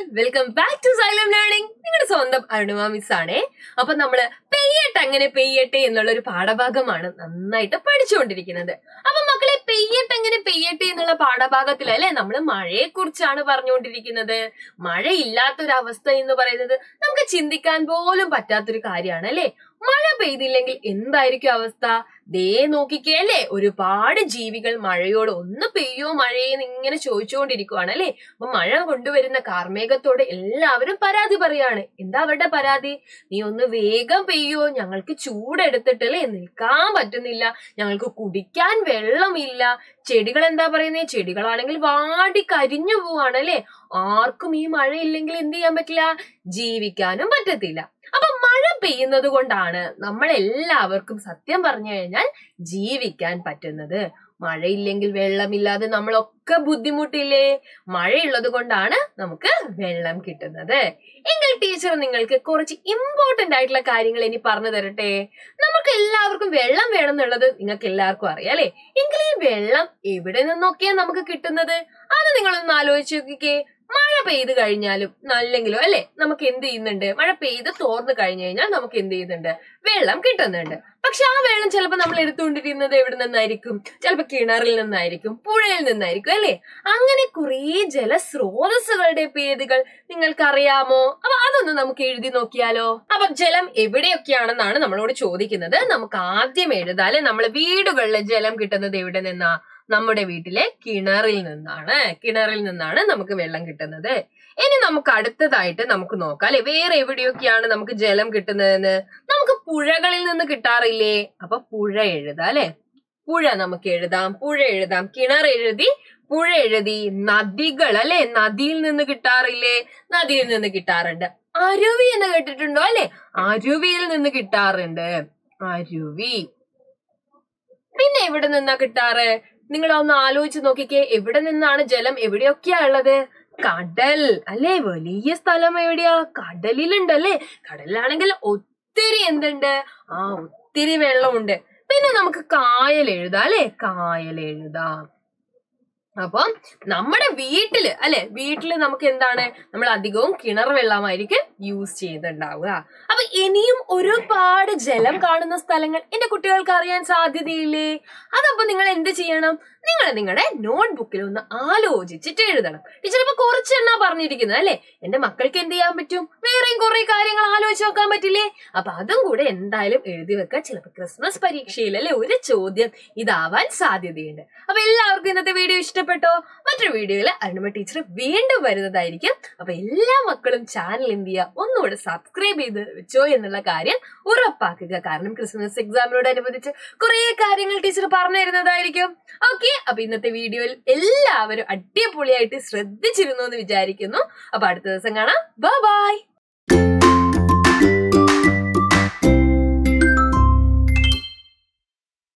welcome back to Xylem learning നിങ്ങളുടെ സ്വന്തം Arunima miss ആണേ അപ്പൊ നമ്മള് പെയ്യട്ടെ അങ്ങനെ പെയ്യട്ടെ എന്നുള്ള ഒരു പാഠഭാഗമാണ് നന്നായിട്ട് പഠിച്ചുകൊണ്ടിരിക്കുന്നത് അപ്പൊ മക്കളെ പെയ്യട്ടെ അങ്ങനെ പെയ്യട്ടെ എന്നുള്ള പാഠഭാഗത്തിൽ അല്ലെ നമ്മൾ മഴയെ കുറിച്ചാണ് പറഞ്ഞുകൊണ്ടിരിക്കുന്നത് മഴയില്ലാത്തൊരവസ്ഥ എന്ന് പറയുന്നത് നമുക്ക് ചിന്തിക്കാൻ പോലും പറ്റാത്തൊരു കാര്യമാണ് അല്ലെ മഴ പെയ്തില്ലെങ്കിൽ എന്തായിരിക്കും അവസ്ഥ ദേ നോക്കിക്കേ അല്ലേ ഒരുപാട് ജീവികൾ മഴയോട് ഒന്ന് പെയ്യോ മഴയെന്ന് ഇങ്ങനെ ചോദിച്ചുകൊണ്ടിരിക്കുവാണ് അല്ലെ അപ്പൊ മഴ കൊണ്ടുവരുന്ന കാർമേഘത്തോട് എല്ലാവരും പരാതി പറയാണ് എന്താ അവരുടെ പരാതി നീ ഒന്ന് വേഗം പെയ്യോ ഞങ്ങൾക്ക് ചൂടെടുത്തിട്ടല്ലേ നിൽക്കാൻ പറ്റുന്നില്ല ഞങ്ങൾക്ക് കുടിക്കാൻ വെള്ളമില്ല ചെടികൾ എന്താ പറയുന്നത് ചെടികളാണെങ്കിൽ വാടി കരിഞ്ഞു പോവാണ് അല്ലെ ആർക്കും ഈ മഴ ഇല്ലെങ്കിൽ എന്ത് ചെയ്യാൻ പറ്റില്ല ജീവിക്കാനും പറ്റത്തില്ല അപ്പൊ മഴ പെയ്യുന്നത് കൊണ്ടാണ് നമ്മൾ എല്ലാവർക്കും സത്യം പറഞ്ഞു കഴിഞ്ഞാൽ ജീവിക്കാൻ പറ്റുന്നത് മഴയില്ലെങ്കിൽ വെള്ളമില്ലാതെ നമ്മളൊക്കെ ബുദ്ധിമുട്ടില്ലേ മഴയുള്ളത് കൊണ്ടാണ് നമുക്ക് വെള്ളം കിട്ടുന്നത് എങ്കിൽ ടീച്ചർ നിങ്ങൾക്ക് കുറച്ച് ഇമ്പോർട്ടന്റ് ആയിട്ടുള്ള കാര്യങ്ങൾ ഇനി പറഞ്ഞു തരട്ടെ നമുക്ക് എല്ലാവർക്കും വെള്ളം വേണം എന്നുള്ളത് നിങ്ങൾക്ക് എല്ലാവർക്കും അറിയാം അല്ലെ എങ്കിൽ ഈ വെള്ളം എവിടെ നിന്നൊക്കെയാ നമുക്ക് കിട്ടുന്നത് അത് നിങ്ങളൊന്ന് ആലോചിച്ച് നോക്കിക്കേ മഴ പെയ്ത് കഴിഞ്ഞാലും നല്ലെങ്കിലും അല്ലെ നമുക്ക് എന്ത് ചെയ്യുന്നുണ്ട് മഴ പെയ്ത് തോർന്നു കഴിഞ്ഞു കഴിഞ്ഞാൽ നമുക്ക് എന്ത് ചെയ്യുന്നുണ്ട് വെള്ളം കിട്ടുന്നുണ്ട് പക്ഷെ ആ വെള്ളം ചിലപ്പോൾ നമ്മൾ എടുത്തുകൊണ്ടിരിക്കുന്നത് എവിടെ നിന്നായിരിക്കും ചിലപ്പോൾ കിണറിൽ നിന്നായിരിക്കും പുഴയിൽ നിന്നായിരിക്കും അല്ലെ അങ്ങനെ കുറേ ജലസ്രോതസ്സുകളുടെ പേരുകൾ നിങ്ങൾക്ക് അറിയാമോ അപ്പൊ അതൊന്ന് നമുക്ക് എഴുതി നോക്കിയാലോ അപ്പൊ ജലം എവിടെയൊക്കെയാണെന്നാണ് നമ്മളോട് ചോദിക്കുന്നത് നമുക്ക് ആദ്യം എഴുതാല് നമ്മൾ വീടുകളിലെ ജലം കിട്ടുന്നത് എവിടെ നിന്നാ നമ്മുടെ വീട്ടിലെ കിണറിൽ നിന്നാണ് കിണറിൽ നിന്നാണ് നമുക്ക് വെള്ളം കിട്ടുന്നത് ഇനി നമുക്ക് അടുത്തതായിട്ട് നമുക്ക് നോക്കാം അല്ലെ വേറെ എവിടെയൊക്കെയാണ് നമുക്ക് ജലം കിട്ടുന്നതെന്ന് നമുക്ക് പുഴകളിൽ നിന്ന് കിട്ടാറില്ലേ അപ്പൊ പുഴ എഴുതാം അല്ലെ പുഴ നമുക്ക് എഴുതാം പുഴ എഴുതാം കിണർ എഴുതി പുഴ എഴുതി നദികൾ അല്ലെ നദിയിൽ നിന്ന് കിട്ടാറില്ലേ നദിയിൽ നിന്ന് കിട്ടാറുണ്ട് അരുവി എന്ന് കേട്ടിട്ടുണ്ടോ അല്ലെ അരുവിയിൽ നിന്ന് കിട്ടാറുണ്ട് അരുവി പിന്നെ എവിടെ നിന്നാ കിട്ടാറ് നിങ്ങൾ ഒന്ന് ആലോചിച്ച് നോക്കിക്കേ എവിടെ നിന്നാണ് ജലം എവിടെയൊക്കെയാ ഉള്ളത് കടൽ അല്ലേ വലിയ സ്ഥലം എവിടെയാ കടലിലുണ്ട് അല്ലേ കടലിലാണെങ്കിൽ ഒത്തിരി എന്തുണ്ട് ആ ഒത്തിരി വെള്ളമുണ്ട് പിന്നെ നമുക്ക് കായൽ എഴുതാം അല്ലെ കായൽ എഴുതാം അപ്പം നമ്മുടെ വീട്ടില് അല്ലെ വീട്ടില് നമുക്ക് എന്താണ് നമ്മൾ അധികവും കിണർ വെള്ളമായിരിക്കും യൂസ് ചെയ്തിട്ടുണ്ടാവുക അപ്പൊ ഇനിയും ഒരുപാട് ജലം കാണുന്ന സ്ഥലങ്ങൾ എന്റെ കുട്ടികൾക്ക് അറിയാൻ സാധ്യതയില്ലേ അതപ്പോ നിങ്ങൾ എന്ത് ചെയ്യണം നിങ്ങൾ നിങ്ങളുടെ നോട്ട്ബുക്കിൽ ഒന്ന് ആലോചിച്ചിട്ട് എഴുതണം ടീച്ചർ ഇപ്പൊ കുറച്ചെണ്ണ പറഞ്ഞിരിക്കുന്നത് അല്ലെ എന്റെ മക്കൾക്ക് എന്ത് ചെയ്യാൻ പറ്റും വേറെയും കുറെ കാര്യങ്ങൾ ആലോചിച്ച് നോക്കാൻ പറ്റില്ലേ അപ്പൊ അതും കൂടെ എന്തായാലും എഴുതി വെക്കുക ചിലപ്പോ ക്രിസ്മസ് പരീക്ഷയിൽ അല്ലെ ഒരു ചോദ്യം ഇതാവാൻ സാധ്യതയുണ്ട് അപ്പൊ എല്ലാവർക്കും ഇന്നത്തെ വീഡിയോ ഇഷ്ടപ്പെട്ടോ മറ്റൊരു വീഡിയോയിൽ അരുണമ ടീച്ചർ വീണ്ടും വരുന്നതായിരിക്കും അപ്പൊ എല്ലാ മക്കളും ചാനൽ എന്ത് ചെയ്യുക ഒന്നുകൂടെ സബ്സ്ക്രൈബ് ചെയ്ത് വെച്ചോ എന്നുള്ള കാര്യം ഉറപ്പാക്കുക കാരണം ക്രിസ്മസ് എക്സാമിനോടനുബന്ധിച്ച് കുറെ കാര്യങ്ങൾ ടീച്ചർ പറഞ്ഞു തരുന്നതായിരിക്കും ഓക്കെ അപ്പൊ ഇന്നത്തെ വീഡിയോയിൽ എല്ലാവരും അടിപൊളിയായിട്ട് ശ്രദ്ധിച്ചിരുന്നു എന്ന് വിചാരിക്കുന്നു അപ്പൊ അടുത്ത ദിവസം കാണാം ബൈ